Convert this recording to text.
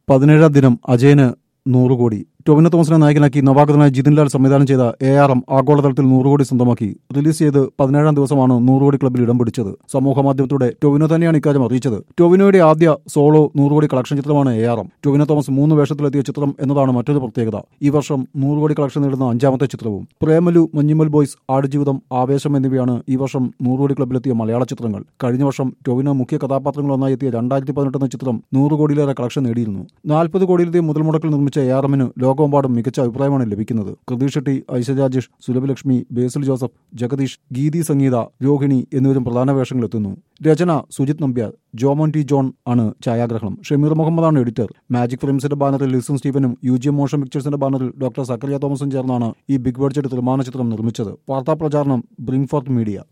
പതിനേഴാം ദിനം അജയന് നൂറ് കോടി ടൊവിനോ തോമസിനെ നായകനാക്കി നവാഗതനായ ജിതിൻ ലാൽ സംവിധാനം ചെയ്ത എ ആർ എം ആഗോളതലത്തിൽ നൂറ് കോടി സ്വന്തമാക്കി റിലീസ് ചെയ്ത് പതിനേഴാം ദിവസമാണ് നൂറ് കോടി ക്ലബിൽ ഇടം പിടിച്ചത് സമൂഹ മാധ്യമത്തിലൂടെ ടൊവിനോ തന്നെയാണ് ഇക്കാര്യം അറിയിച്ചത് ടൊവിനോയുടെ ആദ്യ സോളോ നൂറ് കോടി കളക്ഷൻ ചിത്രമാണ് A R M Tovino Thomas മൂന്ന് വേഷത്തിലെത്തിയ ചിത്രം എന്നതാണ് മറ്റൊരു പ്രത്യേകത ഈ വർഷം നൂറ് കോടി കളക്ഷൻ നേടുന്ന അഞ്ചാമത്തെ ചിത്രവും പ്രേമലു മഞ്ഞുമൽ ബോയ്സ് ആടുജീവിതം ആവേശം എന്നിവയാണ് ഈ വർഷം നൂറ് കോടി ക്ലബിലെത്തിയ മലയാള ചിത്രങ്ങൾ കഴിഞ്ഞ വർഷം ടൊവിനോ മുഖ്യ കഥാപാത്രങ്ങളൊന്നായി എത്തിയ രണ്ടായിരത്തി പതിനെട്ട് എന്ന ചിത്രം നൂറ് കോടിയിലേറെ കളക്ഷൻ നേടിയിരുന്നു നാൽപ്പത് കോടിയിലധികം മുതൽ മുടക്കിൽ നിർമ്മിച്ച എ ആർ എമ്മിന് ലോകമെമ്പാടും മികച്ച അഭിപ്രായമാണ് ലഭിക്കുന്നത് കൃതി ഷെട്ടി ഐശ്വര്യ രാജേഷ് സുലഭലക്ഷ്മി ബേസിൽ ജോസഫ് ജഗദീഷ് ഗീതി സംഗീത രോഹിണി എന്നിവരും പ്രധാന വേഷങ്ങളിലെത്തുന്നു രചന സുജിത് നമ്പ്യാർ ജോമോൻ ടി ജോൺ ആണ് ഛായാഗ്രഹണം ഷമീർ മുഹമ്മദാണ് എഡിറ്റർ മാജിക് ഫിലിംസിന്റെ ബാനറിൽ ലിസും സ്റ്റീവനും യു ജി എം മോഷൻ പിക്ചേഴ്സിന്റെ ബാനറിൽ ഡോക്ടർ സക്കറിയ തോമസും ചേർന്നാണ് ഈ ബിഗ് ബഡ്ജറ്റ് നിർമ്മാണ ചിത്രം നിർമ്മിച്ചത് വാർത്താ പ്രചാരണം ബ്രിങ് ഫോർത്ത് മീഡിയ